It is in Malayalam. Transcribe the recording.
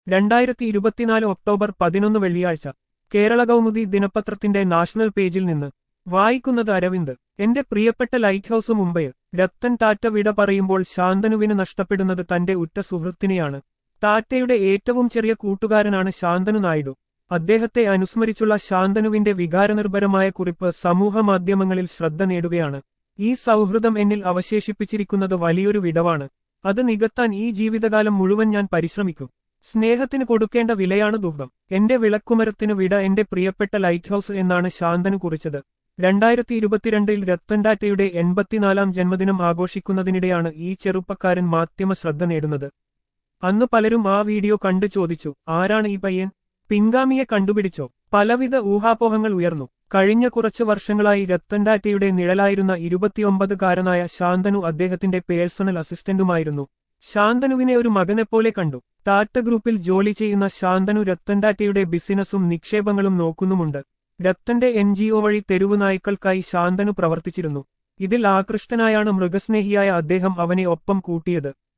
രണ്ടായിരത്തി ഇരുപത്തിനാല് ഒക്ടോബർ പതിനൊന്ന് വെള്ളിയാഴ്ച കേരള കൗമുദി ദിനപത്രത്തിന്റെ നാഷണൽ പേജിൽ നിന്ന് വായിക്കുന്നത് അരവിന്ദ് എന്റെ പ്രിയപ്പെട്ട ലൈറ്റ് ഹൌസ് മുംബൈ രത്തൻ ടാറ്റ വിട പറയുമ്പോൾ ശാന്തനുവിന് നഷ്ടപ്പെടുന്നത് തന്റെ ഉറ്റ സുഹൃത്തിനെയാണ് ടാറ്റയുടെ ഏറ്റവും ചെറിയ കൂട്ടുകാരനാണ് ശാന്തനു നായിഡു അദ്ദേഹത്തെ അനുസ്മരിച്ചുള്ള ശാന്തനുവിന്റെ വികാരനിർഭരമായ കുറിപ്പ് സമൂഹമാധ്യമങ്ങളിൽ ശ്രദ്ധ നേടുകയാണ് ഈ സൗഹൃദം എന്നിൽ അവശേഷിപ്പിച്ചിരിക്കുന്നത് വലിയൊരു വിടവാണ് അത് നികത്താൻ ഈ ജീവിതകാലം മുഴുവൻ ഞാൻ പരിശ്രമിക്കും സ്നേഹത്തിന് കൊടുക്കേണ്ട വിലയാണ് ദുഃഖം എന്റെ വിളക്കുമരത്തിനു വിട എന്റെ പ്രിയപ്പെട്ട ലൈറ്റ് ഹൌസ് എന്നാണ് ശാന്തനു കുറിച്ചത് രണ്ടായിരത്തി ഇരുപത്തിരണ്ടിൽ രത്തൻ ടാറ്റയുടെ എൺപത്തിനാലാം ജന്മദിനം ആഘോഷിക്കുന്നതിനിടെയാണ് ഈ ചെറുപ്പക്കാരൻ മാധ്യമ ശ്രദ്ധ നേടുന്നത് അന്ന് പലരും ആ വീഡിയോ കണ്ടു ചോദിച്ചു ആരാണ് ഈ പയ്യൻ പിൻഗാമിയെ കണ്ടുപിടിച്ചോ പലവിധ ഊഹാപോഹങ്ങൾ ഉയർന്നു കഴിഞ്ഞ കുറച്ചു വർഷങ്ങളായി രത്തൻ ടാറ്റയുടെ നിഴലായിരുന്ന ഇരുപത്തിയൊമ്പതുകാരനായ ശാന്തനു അദ്ദേഹത്തിന്റെ പേഴ്സണൽ അസിസ്റ്റന്റുമായിരുന്നു ശാന്തനുവിനെ ഒരു മകനെപ്പോലെ കണ്ടു ടാറ്റ ഗ്രൂപ്പിൽ ജോലി ചെയ്യുന്ന ശാന്തനു രത്തൻ ടാറ്റയുടെ ബിസിനസ്സും നിക്ഷേപങ്ങളും നോക്കുന്നുമുണ്ട് രത്തന്റെ എൻ വഴി തെരുവു നായ്ക്കൾക്കായി ശാന്തനു പ്രവർത്തിച്ചിരുന്നു ഇതിൽ ആകൃഷ്ടനായാണ് മൃഗസ്നേഹിയായ അദ്ദേഹം അവനെ ഒപ്പം കൂട്ടിയത്